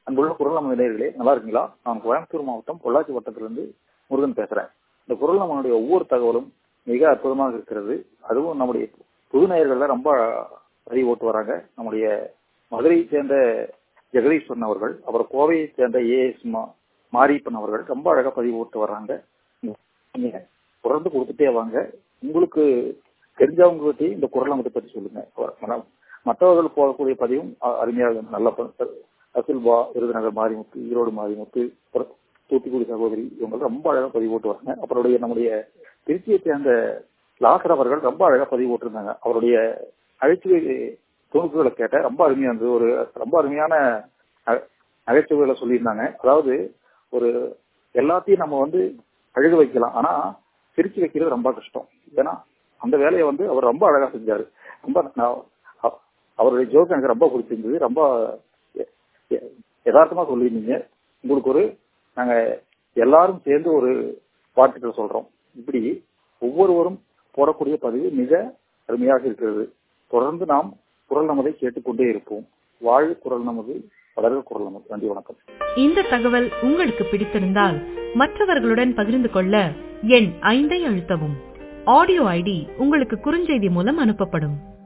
அன்புள்ள குரல் நம்ம நேயர்களே நல்லா இருக்கீங்களா நான் கோயம்புத்தூர் மாவட்டம் பொள்ளாச்சி வட்டத்திலிருந்து முருகன் பேசுறேன் இந்த குரல் நம்மளுடைய ஒவ்வொரு தகவலும் மிக அற்புதமாக இருக்கிறது அதுவும் நம்முடைய புது நேயர்கள்ல ரொம்ப பதிவு ஓட்டு வராங்க நம்முடைய மதுரையை சேர்ந்த ஜெகதீஸ்வரன் அவர்கள் அப்புறம் கோவையை சேர்ந்த ஏஎஸ் மாரியப்பன் அவர்கள் ரொம்ப அழகா பதிவு ஓட்டு வர்றாங்க நீங்க தொடர்ந்து கொடுத்துட்டே வாங்க உங்களுக்கு தெரிஞ்சவங்ககிட்ட இந்த குரல் அமைப்பை பற்றி சொல்லுங்க மற்றவர்கள் போகக்கூடிய பதிவும் அருமையாக நல்ல அசுல்பா விருதுநகர் மாரிமுத்து ஈரோடு மாரிமுத்து தூத்துக்குடி சகோதரி இவங்க ரொம்ப அழகா பதிவு ஓட்டு வராங்க அவருடைய நம்முடைய திருச்சியை சேர்ந்த லாசர் அவர்கள் ரொம்ப அழகா பதிவு ஓட்டிருந்தாங்க அவருடைய நகைச்சுவை துணுக்குகளை கேட்ட ரொம்ப அருமையா இருந்தது ஒரு ரொம்ப அருமையான நகைச்சுவைகளை சொல்லியிருந்தாங்க அதாவது ஒரு எல்லாத்தையும் நம்ம வந்து அழுக வைக்கலாம் ஆனா சிரிச்சு வைக்கிறது ரொம்ப கஷ்டம் ஏன்னா அந்த வேலையை வந்து அவர் ரொம்ப அழகா செஞ்சாரு ரொம்ப அவருடைய ஜோக் எனக்கு ரொம்ப பிடிச்சிருந்தது ரொம்ப யதார்த்தமா சொல்லியிருந்தீங்க உங்களுக்கு ஒரு நாங்க எல்லாரும் சேர்ந்து ஒரு வாழ்த்துக்கள் சொல்றோம் இப்படி ஒவ்வொருவரும் போடக்கூடிய பதிவு மிக அருமையாக இருக்கிறது தொடர்ந்து நாம் குரல் நமதை கேட்டுக்கொண்டே இருப்போம் வாழ் குரல் நமது வளர்க குரல் நமது நன்றி வணக்கம் இந்த தகவல் உங்களுக்கு பிடித்திருந்தால் மற்றவர்களுடன் பகிர்ந்து கொள்ள எண் ஐந்தை அழுத்தவும் ஆடியோ ஐடி உங்களுக்கு குறுஞ்செய்தி மூலம் அனுப்பப்படும்